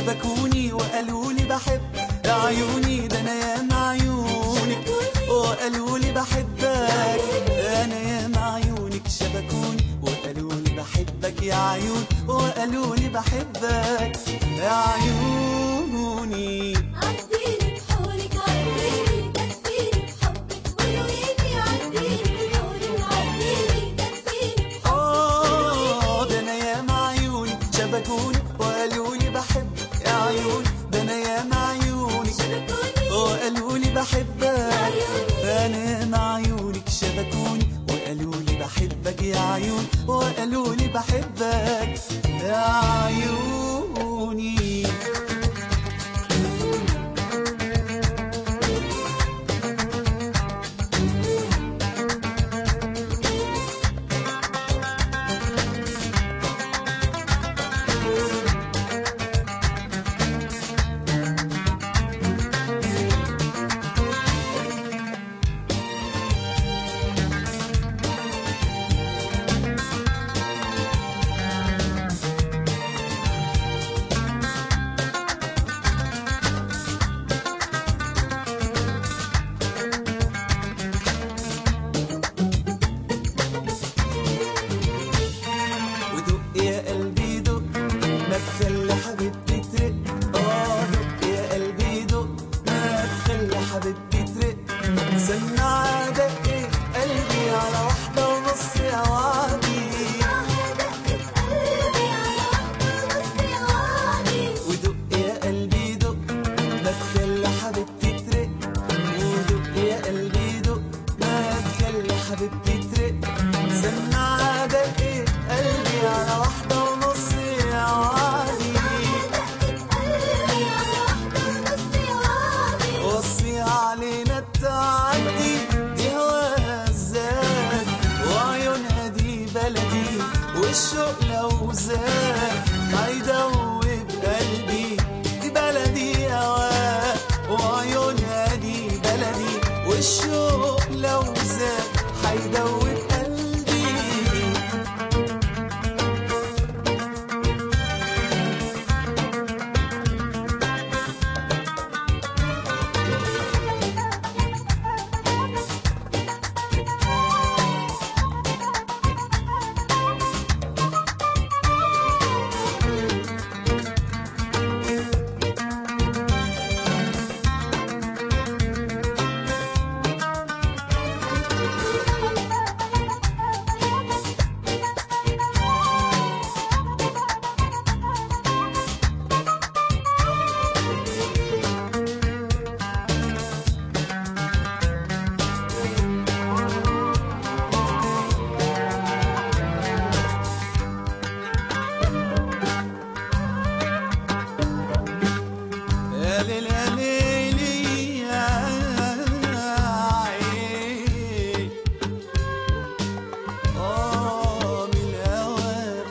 شبكوني وقالوا لي بحب يا عيوني ده انا يا عيونك وقالوا لي بحبك انا يا عيونك شبكوني وقالوا لي بحبك يا عيون وقالوا لي بحبك يا عيوني عديني بحولك عديني دفيني بحبك ورويني عديني بحولك عديني دفيني آه ده أنا يا عيوني شبكوني وقالوا لي بحبك يا عيون ده أنا يا عيوني شبكوني وقالوا لي بحبك أنا يا عيونك شبكوني وقالوا لي بحبك يا عيون وقالوا لي بحبك يا عيوني ودق يا قلبي دق ما تخلي حبيبتي ترق اه دق يا قلبي دق ما تخلي حبيبتي ترق سمع دق قلبي على واحدة ونص يا وعدي قلبي على واحدة ونص يا وعدي ودق يا قلبي دق ما تخلي حبيبتي ترق ودق يا قلبي دق ما تخلي حبيبتي ترق سمع دق قلبي على واحدة ونص يا وعدي قلبي على واحدة ونص يا وعدي وصي علينا التعدي دي هواها الزاد وعيونها دي بلدي والشوق لو زاد هيدوب قلبي دي بلدي هواها وعيونها دي بلدي والشوق لو زاد هيدوب قلبي يا ليل يا ليل يا عين آه من الهوى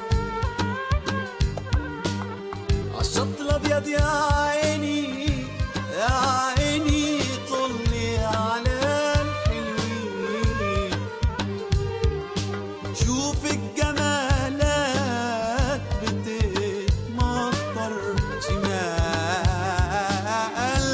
عالشط الأبيض يا عيني يا عيني طلي على الحلوين شوف الجمالات بتتمطر شمال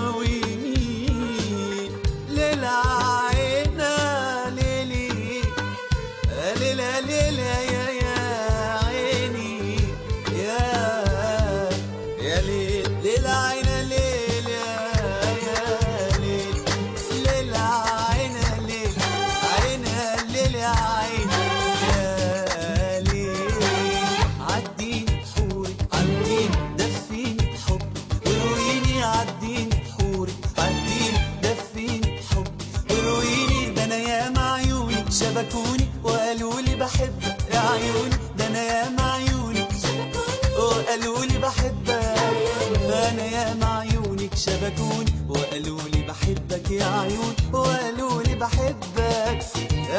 ويمين للعينا ليلي ليلة ليلة يا يا عيني يا يا ليل للعينا ليل يا يا ليل للعينا ليل عينا ليل يا عين يا ليل عديني حوري عديني دفيني حب ورويني عديني حوري عديني دفيني حب ورويني ده انا يا عيوني شبكوني وقالوا لي بحبك يا عيوني ده انا يا عيوني وقالوا لي بحبك انا يا عيونك شبكوني وقالوا لي بحبك يا عيون وقالوا لي بحبك يا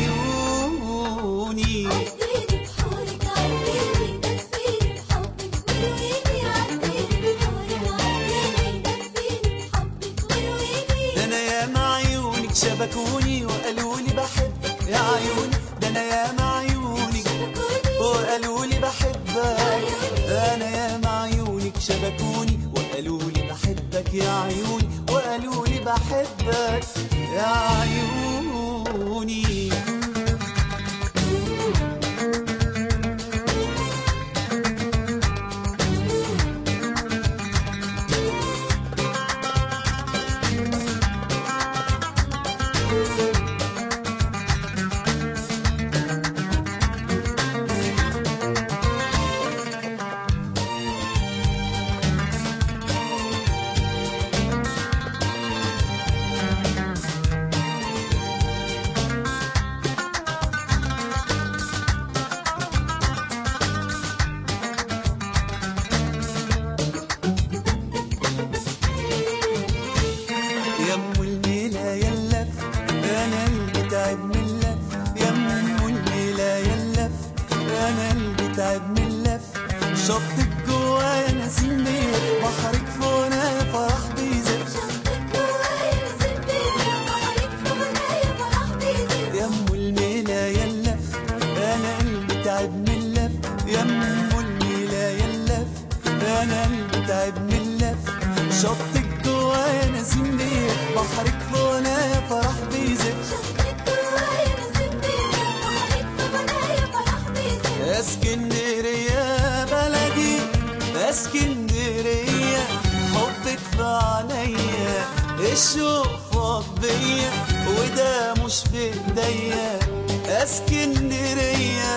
عيوني عديني بحولك عديني دفيني بحبك ورويني عديني بحولك عديني دفيني بحبك ورويني ده انا يا عيونك شبكوني وقالوا لي بحبك يا عيوني ده انا يا عيونك شبكوني وقالوا لي بحبك انا يا عيونك شبكوني بكوني وقالوا لي بحبك يا عيوني وقالوا لي بحبك يا عيوني يا ام الميلا يلف انا اللي تعب من اللف يا ام الميلا يلف انا اللي تعب من اللف شطك جوايا نسيم بيه بحرك فونا فرح بيزف شطك جوايا نسيم بيه بحرك فوقيا فرح بيزف يا ام الميلا يلف انا اللي تعب من اللف يا ام الميلا يلف انا اللي تعب من اللف شطك جوايا نسيم بيه بحرك فونا فرح بيزف شطك جوايا نسيم بيه بحرك فوقيا فرح بيزف يا اسكندرية بلدي يا اسكندرية حبك في عينيا الشوق فاض بيا وده مش في ايديا يا اسكندرية